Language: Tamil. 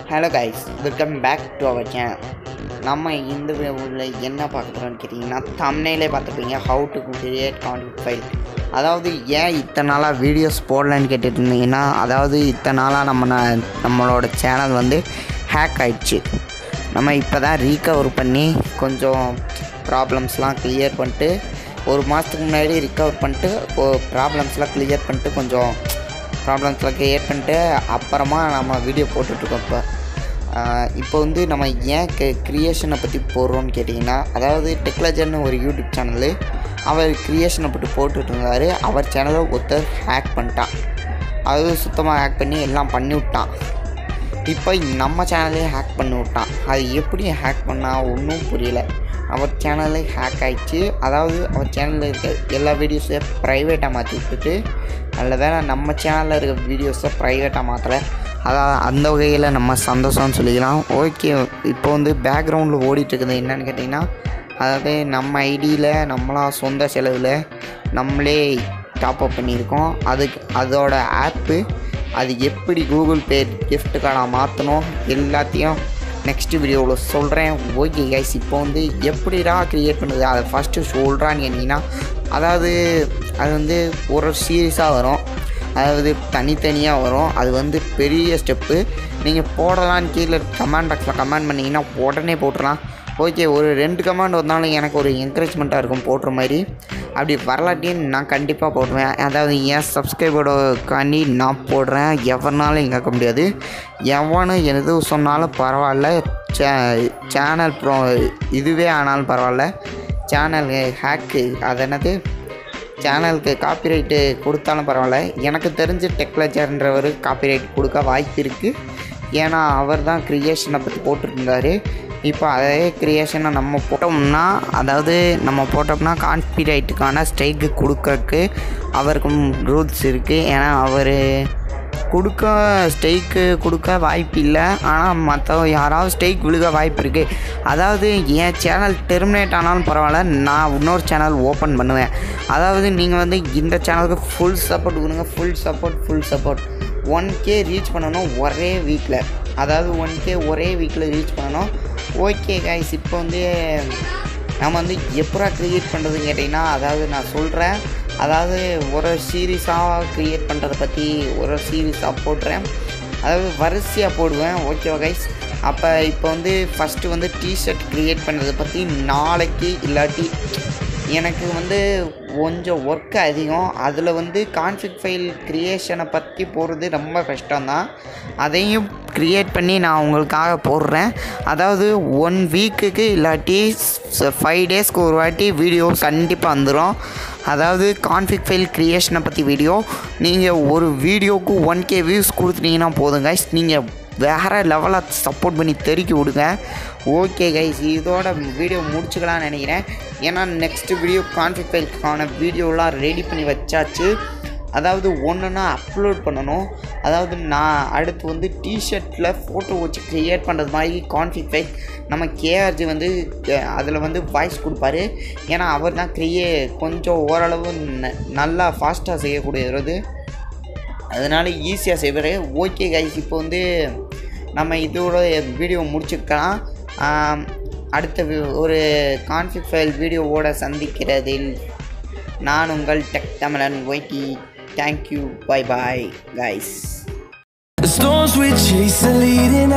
hello guys welcome back to our channel நம்ம இந்த உள்ள என்ன பார்க்க போகிறோம்னு கேட்டிங்கன்னா தம்னையிலே பார்த்துருப்பீங்க how to create contact file அதாவது ஏன் இத்தனை நாளாக வீடியோஸ் போடலன்னு கேட்டுட்டு இருந்தீங்கன்னா அதாவது இத்தனை நாளாக நம்ம ந- நம்மளோட சேனல் வந்து ஹேக் ஆயிடுச்சு நம்ம இப்போ தான் ரீகவர் பண்ணி கொஞ்சம் ப்ராப்ளம்ஸ்லாம் கிளியர் பண்ணிட்டு ஒரு மாதத்துக்கு முன்னாடி ரிகவர் பண்ணிட்டு ப்ராப்ளம்ஸ்லாம் கிளியர் பண்ணிட்டு கொஞ்சம் ப்ராப்ளம்ஸ்லாம் கிரியேட் பண்ணிட்டு அப்புறமா நம்ம வீடியோ போட்டுட்ருக்கோம் இப்போ ஆஹ் இப்போ வந்து நம்ம ஏன் க க்ரியேஷனை பற்றி போடுறோம்னு கேட்டிங்கன்னா அதாவது டெக்லஜர்னு ஒரு யூடியூப் சேனலு அவர் க்ரியேஷனை பற்றி போட்டுட்டு இருந்தார் அவர் சேனலை ஒருத்தர் ஹேக் பண்ணிட்டான் அதாவது சுத்தமாக ஹேக் பண்ணி எல்லாம் பண்ணி விட்டான் இப்போ நம்ம சேனலே ஹேக் பண்ணி விட்டான் அது எப்படி ஹேக் பண்ணா ஒன்றும் புரியல அவர் சேனலே ஹேக் ஆயிடுச்சு அதாவது அவர் சேனலில் இருக்க எல்லா வீடியோஸையும் ப்ரைவேட்டாக மாற்றி விட்டுட்டு நல்ல வேளை நம்ம சேனலில் இருக்க வீடியோஸை ப்ரைவேட்டாக மாற்றலை அதாவது அந்த வகையில் நம்ம சந்தோஷம்னு சொல்லிக்கலாம் ஓகே இப்போ வந்து பேக்ரவுண்டில் ஓடிட்டுருக்குது என்னன்னு கேட்டிங்கன்னா அதாவது நம்ம ஐடியில் நம்மளா சொந்த செலவில் நம்மளே டாப் அப் பண்ணியிருக்கோம் அதுக்கு அதோட ஆப்பு அது எப்படி கூகுள் பே gift கார்டாக மாற்றணும் எல்லாத்தையும் நெக்ஸ்ட் வீடியோவில் சொல்கிறேன் ஓகே கைஸ் இப்போ வந்து எப்படிடா க்ரியேட் பண்ணுறது அதை ஃபஸ்ட்டு சொல்கிறான்னு கேட்டிங்கன்னா அதாவது அது வந்து ஒரு சீரியஸாக வரும் அதாவது தனித்தனியாக வரும் அது வந்து பெரிய ஸ்டெப்பு நீங்கள் போடலான்னு கீழே கமெண்ட் பாக்ஸில் கமெண்ட் பண்ணிங்கன்னா உடனே போட்டுடலாம் ஓகே ஒரு ரெண்டு கமெண்ட் வந்தாலும் எனக்கு ஒரு என்கரேஜ்மெண்ட்டாக இருக்கும் போடுற மாதிரி அப்படி வரலாட்டியும் நான் கண்டிப்பாக போடுவேன் அதாவது என் சப்ஸ்கிரைபரோடக்காண்டி நான் போடுறேன் எவனாலும் கேட்க முடியாது எவனும் எது சொன்னாலும் பரவாயில்ல சே சேனல் ப்ரோ இதுவே ஆனாலும் பரவாயில்ல சேனல் ஹேக்கு அது என்னது சேனலுக்கு காப்பிரைட்டு கொடுத்தாலும் பரவாயில்ல எனக்கு தெரிஞ்சு டெக்லஜர்ன்றவர் காப்பிரைட் கொடுக்க வாய்ப்பு இருக்குது ஏன்னா அவர் தான் க்ரியேஷனை பற்றி போட்டிருந்தாரு இப்போ அதே க்ரியேஷனை நம்ம போட்டோம்னா அதாவது நம்ம போட்டோம்னா கான்பிரைட்டுக்கான ஸ்ட்ரைக்கு கொடுக்கறக்கு அவருக்கும் ரூல்ஸ் இருக்குது ஏன்னா அவர் கொடுக்க ஸ்டெய்க்கு கொடுக்க வாய்ப்பு இல்லை ஆனால் மற்ற யாராவது ஸ்டெய்க் விழுக வாய்ப்பு இருக்குது அதாவது என் சேனல் டெர்மினேட் ஆனாலும் பரவாயில்ல நான் இன்னொரு சேனல் ஓப்பன் பண்ணுவேன் அதாவது நீங்கள் வந்து இந்த சேனலுக்கு ஃபுல் சப்போர்ட் கொடுங்க full support full support one K reach பண்ணணும் ஒரே வீக்கில் அதாவது ஒன் கே ஒரே வீக்கில் ரீச் பண்ணணும் ஓகே கைஸ் இப்போ வந்து நம்ம வந்து எப்படா க்ரியேட் பண்ணுறதுன்னு கேட்டிங்கன்னா அதாவது நான் சொல்கிறேன் அதாவது ஒரு சீரீஸாக க்ரியேட் பண்ணுறத பற்றி ஒரு சீரீஸாக போடுறேன் அதாவது வரிசையாக போடுவேன் ஓகேவா கைஸ் அப்போ இப்போ வந்து ஃபஸ்ட்டு வந்து டிஷர்ட் க்ரியேட் பண்ணுறதை பற்றி நாளைக்கு இல்லாட்டி எனக்கு வந்து கொஞ்சம் ஒர்க் அதிகம் அதில் வந்து கான்ஃபிக் ஃபைல் க்ரியேஷனை பற்றி போடுறது ரொம்ப கஷ்டம்தான் அதையும் க்ரியேட் பண்ணி நான் உங்களுக்காக போடுறேன் அதாவது ஒன் வீக்குக்கு இல்லாட்டி ஃபைவ் டேஸ்க்கு ஒரு வாட்டி வீடியோ கண்டிப்பாக வந்துடும் அதாவது கான்ஃபிக் ஃபைல் க்ரியேஷனை பற்றி வீடியோ நீங்கள் ஒரு வீடியோவுக்கு ஒன் கே வியூஸ் கொடுத்துட்டீங்கன்னா போதும் கைஸ் நீங்கள் வேறு லெவலில் சப்போர்ட் பண்ணி தெருக்கி விடுங்க ஓகே கைஸ் இதோட வீடியோ முடிச்சுக்கலாம்னு நினைக்கிறேன் ஏன்னா நெக்ஸ்ட் வீடியோ கான்ஃபிக் ஃபைலுக்கான வீடியோலாம் ரெடி பண்ணி வச்சாச்சு அதாவது ஒன்றுனா அப்லோட் பண்ணணும் அதாவது நான் அடுத்து வந்து டிஷர்ட்டில் ஃபோட்டோ வச்சு க்ரியேட் பண்ணுறது மாதிரி கான்ஃபிக் ஃபைல் நம்ம கேஆர்ஜி வந்து அதில் வந்து வாய்ஸ் கொடுப்பாரு ஏன்னா அவர் தான் க்ரியே கொஞ்சம் ஓரளவு ந- நல்லா ஃபாஸ்ட்டாக செய்யக்கூடியது அதனால் ஈஸியாக செய்வார் ஓகே கைஸ் இப்போ வந்து நம்ம இதோட வீடியோ முடிச்சுக்கலாம் ஆம், அடுத்த வி- ஒரு கான்ஃபிக் ஃபைல் வீடியோவோட சந்திக்கிறதில் நான் உங்கள் tech Tamizhan YT thank you bye bye guys The storms we chase are leading